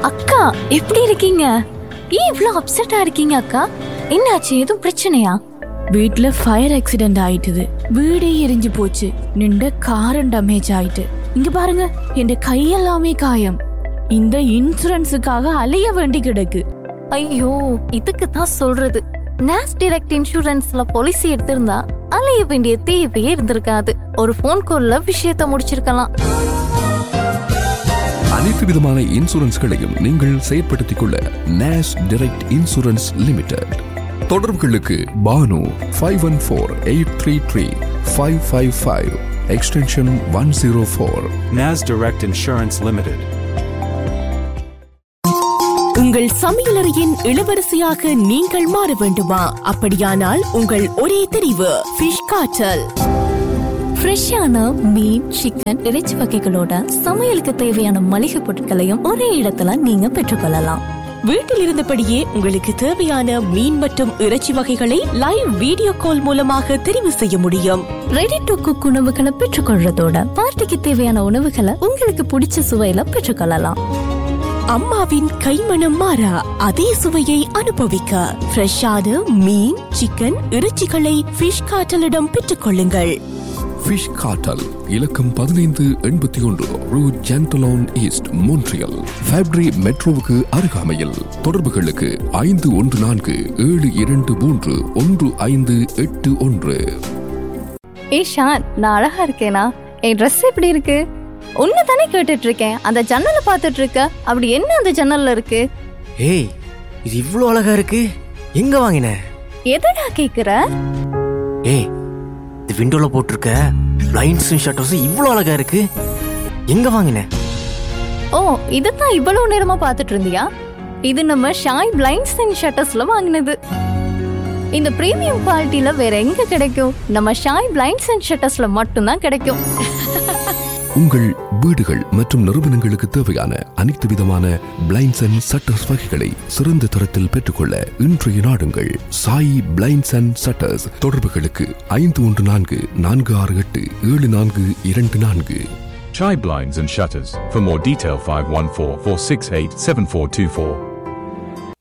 அக்கா எப்படி இருக்கீங்க ஏன் இவ்ளோ அப்செட்டா இருக்கீங்க அக்கா என்னாச்சு எதுவும் பிரச்சனையா வீட்ல ஃபயர் ஆக்சிடென்ட் ஆயிட்டுது வீடே எரிஞ்சு போச்சு நின்ற காரம் டேமேஜ் ஆயிட்டு இங்க பாருங்க என் கையெல்லாமே காயம் இந்த இன்சூரன்ஸுக்காக அலைய வேண்டி கிடக்கு ஐயோ இதுக்கு தான் சொல்றது நேஸ் டைரக்ட் இன்சூரன்ஸ்ல பாலிசி எடுத்திருந்தா அலைய வேண்டிய தேவையே இருந்திருக்காது ஒரு ஃபோன் கால்ல விஷயத்த முடிச்சிருக்கலாம் அனைத்து விதமான இன்சூரன்ஸ்களையும் நீங்கள் செயற்படுத்திக் கொள்ள நேஸ் டைரக்ட் இன்சூரன்ஸ் லிமிடெட் தொடர்புகளுக்கு பானு five one four eight three three five five five extension one zero four NAS Direct Insurance Limited. உங்கள் சமையலறையின் இளவரசியாக நீங்கள் மாற வேண்டுமா அப்படியானால் உங்கள் ஒரே தெரிவு ஃபிஷ் காய்ச்சல் ஃப்ரெஷ்ஷான மீன் சிக்கன் இறைச்சி வகைகளோட சமையலுக்கு தேவையான மளிகை பொருட்களையும் ஒரே இடத்துல நீங்க பெற்றுக்கொள்ளலாம் வீட்டில் இருந்தபடியே உங்களுக்கு தேவையான மீன் மற்றும் இறைச்சி வகைகளை லைவ் வீடியோ கால் மூலமாக தெரிவு செய்ய முடியும் ரெடி டு குக் உணவுகளை பெற்றுக்கொள்றதோட பார்ட்டிக்கு தேவையான உணவுகளை உங்களுக்கு பிடிச்ச சுவையில பெற்றுக்கொள்ளலாம் அம்மாவின் கைமணம் மாறா அதே சுவையை அனுபவிக்க ஃப்ரெஷ்ஷான மீன் சிக்கன் இறைச்சிகளை ஃபிஷ் காய்ச்சலிடம் பெற்றுக்கொள்ளுங்கள் ஃபிஷ் காட்டல் இலக்கம் பதினைந்து எண்பத்தி ஒன்று ரூ ஜென்டலோன் ஈஸ்ட் மோன்ட்ரியல் ஃபேப்ரி மெட்ரோவுக்கு அருகாமையில் தொடர்புகளுக்கு ஐந்து ஒன்று நான்கு ஏழு இரண்டு மூன்று ஒன்று ஐந்து எட்டு ஒன்று ஏ ஷான் நான் அழகா இருக்கேனா என் ட்ரெஸ் எப்படி இருக்கு உன்னை தானே கேட்டுட்டு இருக்கேன் அந்த ஜன்னலை பார்த்துட்டு இருக்க அப்படி என்ன அந்த ஜன்னல்ல இருக்கு ஏய் இது இவ்ளோ அழகா இருக்கு எங்க வாங்கின எதடா கேக்குற ஏய் இது விண்டோல போட்டிருக்க லைன்ஸும் ஷட்டர்ஸும் இவ்ளோ அழகா இருக்கு எங்க வாங்கின ஓ இதுதான் இவ்வளவு நேரமா பார்த்துட்டு இருந்தியா இது நம்ம ஷாய் பிளைண்ட்ஸ் அண்ட் ஷட்டர்ஸ்ல வாங்கினது இந்த பிரீமியம் குவாலிட்டில வேற எங்க கிடைக்கும் நம்ம ஷாய் பிளைண்ட்ஸ் அண்ட் ஷட்டர்ஸ்ல மட்டும்தான் கிடைக்கும் உங்கள் வீடுகள் மற்றும் நிறுவனங்களுக்கு தேவையான அனைத்து விதமான பிளைண்ட்ஸ் அண்ட் சட்டர்ஸ் வகைகளை சிறந்த தரத்தில் பெற்றுக்கொள்ள இன்றைய நாடுங்கள் சாய் பிளைண்ட்ஸ் அண்ட் சட்டர்ஸ் தொடர்புகளுக்கு ஐந்து ஒன்று நான்கு நான்கு ஆறு எட்டு ஏழு நான்கு இரண்டு நான்கு Chai blinds and shutters. For more detail, 514 468 7424.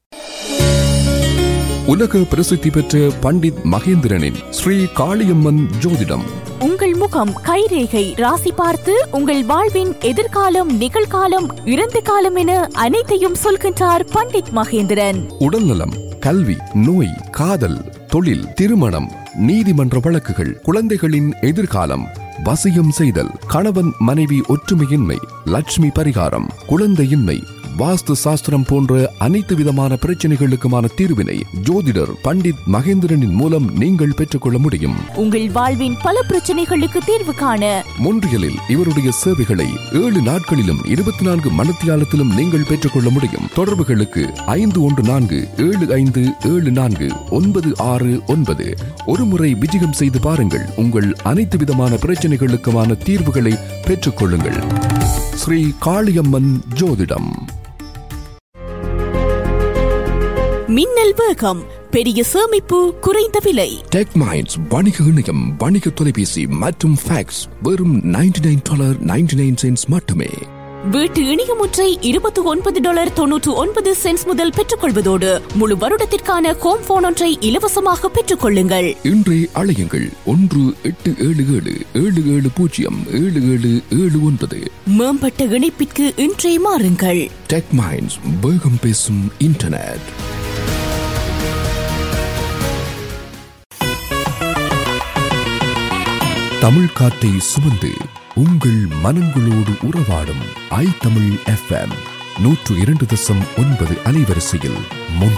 உலக பிரசித்தி பெற்ற பண்டித் மகேந்திரனின் ஸ்ரீ காளியம்மன் ஜோதிடம் உங்கள் முகம் கைரேகை ராசி பார்த்து உங்கள் வாழ்வின் எதிர்காலம் நிகழ்காலம் இறந்த காலம் என அனைத்தையும் சொல்கின்றார் பண்டிட் மகேந்திரன் உடல்நலம் கல்வி நோய் காதல் தொழில் திருமணம் நீதிமன்ற வழக்குகள் குழந்தைகளின் எதிர்காலம் வசியம் செய்தல் கணவன் மனைவி ஒற்றுமையின்மை லட்சுமி பரிகாரம் குழந்தையின்மை வாஸ்து சாஸ்திரம் போன்ற அனைத்து விதமான பிரச்சனைகளுக்குமான தீர்வினை ஜோதிடர் பண்டித் மகேந்திரனின் மூலம் நீங்கள் பெற்றுக்கொள்ள முடியும் உங்கள் வாழ்வின் பல பிரச்சனைகளுக்கு தீர்வு காண மொன்றியலில் இவருடைய சேவைகளை ஏழு நாட்களிலும் இருபத்தி நான்கு மணத்தியாலத்திலும் நீங்கள் பெற்றுக்கொள்ள முடியும் தொடர்புகளுக்கு ஐந்து ஒன்று நான்கு ஏழு ஐந்து ஏழு நான்கு ஒன்பது ஆறு ஒன்பது ஒருமுறை விஜயம் செய்து பாருங்கள் உங்கள் அனைத்து விதமான பிரச்சனைகளுக்குமான தீர்வுகளை பெற்றுக்கொள்ளுங்கள் ஸ்ரீ காளியம்மன் ஜோதிடம் மின்னல் வேகம் பெரிய சேமிப்பு குறைந்த விலை டெக் மைண்ட்ஸ் வணிக இணையம் வணிக தொலைபேசி மற்றும் ஃபேக்ஸ் வெறும் ninety nine dollar ninety nine cents மட்டுமே வீட்டு இணையம் ஒன்றை இருபத்தி ஒன்பது டாலர் தொன்னூற்று ஒன்பது சென்ஸ் முதல் பெற்றுக்கொள்வதோடு முழு வருடத்திற்கான ஹோம் போன் ஒன்றை இலவசமாக பெற்றுக்கொள்ளுங்கள் இன்றே அழையுங்கள் ஒன்று எட்டு ஏழு ஏழு ஏழு ஏழு பூஜ்ஜியம் ஏழு ஏழு ஏழு ஒன்பது மேம்பட்ட இணைப்பிற்கு இன்றே மாறுங்கள் டெக் மைண்ட்ஸ் வேகம் பேசும் இன்டர்நெட் தமிழ் காற்றை சுமந்து உங்கள் மனங்களோடு உறவாடும் ஐ தமிழ் எஃப்எம் நூற்று இரண்டு தசம் ஒன்பது அலைவரிசையில் முன்